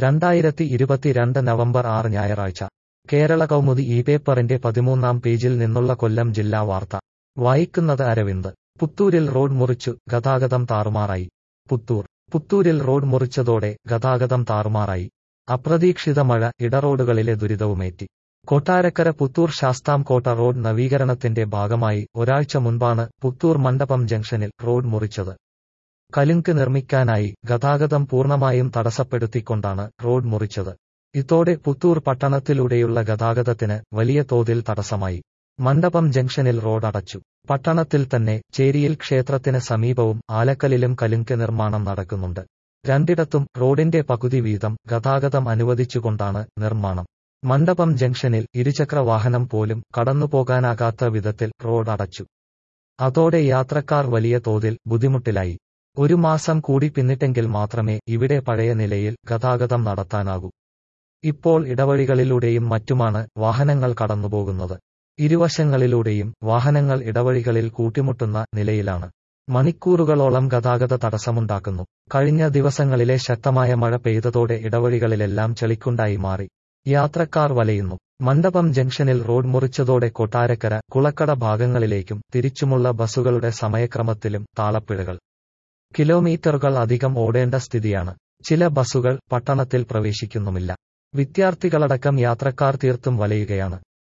രണ്ടായിരത്തി ഇരുപത്തിരണ്ട് നവംബർ ആറ് ഞായറാഴ്ച കേരള കൗമുദി ഈ പേപ്പറിന്റെ പതിമൂന്നാം പേജിൽ നിന്നുള്ള കൊല്ലം ജില്ലാ വാർത്ത വായിക്കുന്നത് അരവിന്ദ് പുത്തൂരിൽ റോഡ് മുറിച്ചു ഗതാഗതം താറുമാറായി പുത്തൂർ പുത്തൂരിൽ റോഡ് മുറിച്ചതോടെ ഗതാഗതം താറുമാറായി അപ്രതീക്ഷിത മഴ ഇടറോഡുകളിലെ ദുരിതവുമേറ്റി കൊട്ടാരക്കര പുത്തൂർ ശാസ്താംകോട്ട റോഡ് നവീകരണത്തിന്റെ ഭാഗമായി ഒരാഴ്ച മുൻപാണ് പുത്തൂർ മണ്ഡപം ജംഗ്ഷനിൽ റോഡ് മുറിച്ചത് കലുങ്ക് നിർമ്മിക്കാനായി ഗതാഗതം പൂർണ്ണമായും തടസ്സപ്പെടുത്തിക്കൊണ്ടാണ് റോഡ് മുറിച്ചത് ഇതോടെ പുത്തൂർ പട്ടണത്തിലൂടെയുള്ള ഗതാഗതത്തിന് വലിയ തോതിൽ തടസ്സമായി മണ്ഡപം ജംഗ്ഷനിൽ റോഡ് അടച്ചു പട്ടണത്തിൽ തന്നെ ചേരിയിൽ ക്ഷേത്രത്തിന് സമീപവും ആലക്കലിലും കലുങ്ക് നിർമ്മാണം നടക്കുന്നുണ്ട് രണ്ടിടത്തും റോഡിന്റെ പകുതി വീതം ഗതാഗതം അനുവദിച്ചുകൊണ്ടാണ് നിർമ്മാണം മണ്ഡപം ജംഗ്ഷനിൽ ഇരുചക്ര വാഹനം പോലും കടന്നുപോകാനാകാത്ത വിധത്തിൽ റോഡ് അടച്ചു അതോടെ യാത്രക്കാർ വലിയ തോതിൽ ബുദ്ധിമുട്ടിലായി ഒരു മാസം കൂടി പിന്നിട്ടെങ്കിൽ മാത്രമേ ഇവിടെ പഴയ നിലയിൽ ഗതാഗതം നടത്താനാകൂ ഇപ്പോൾ ഇടവഴികളിലൂടെയും മറ്റുമാണ് വാഹനങ്ങൾ കടന്നുപോകുന്നത് ഇരുവശങ്ങളിലൂടെയും വാഹനങ്ങൾ ഇടവഴികളിൽ കൂട്ടിമുട്ടുന്ന നിലയിലാണ് മണിക്കൂറുകളോളം ഗതാഗത തടസ്സമുണ്ടാക്കുന്നു കഴിഞ്ഞ ദിവസങ്ങളിലെ ശക്തമായ മഴ പെയ്തതോടെ ഇടവഴികളിലെല്ലാം ചെളിക്കുണ്ടായി മാറി യാത്രക്കാർ വലയുന്നു മണ്ഡപം ജംഗ്ഷനിൽ റോഡ് മുറിച്ചതോടെ കൊട്ടാരക്കര കുളക്കട ഭാഗങ്ങളിലേക്കും തിരിച്ചുമുള്ള ബസ്സുകളുടെ സമയക്രമത്തിലും താളപ്പിഴകൾ കിലോമീറ്ററുകൾ അധികം ഓടേണ്ട സ്ഥിതിയാണ് ചില ബസ്സുകൾ പട്ടണത്തിൽ പ്രവേശിക്കുന്നുമില്ല വിദ്യാർത്ഥികളടക്കം യാത്രക്കാർ തീർത്തും വലയുകയാണ്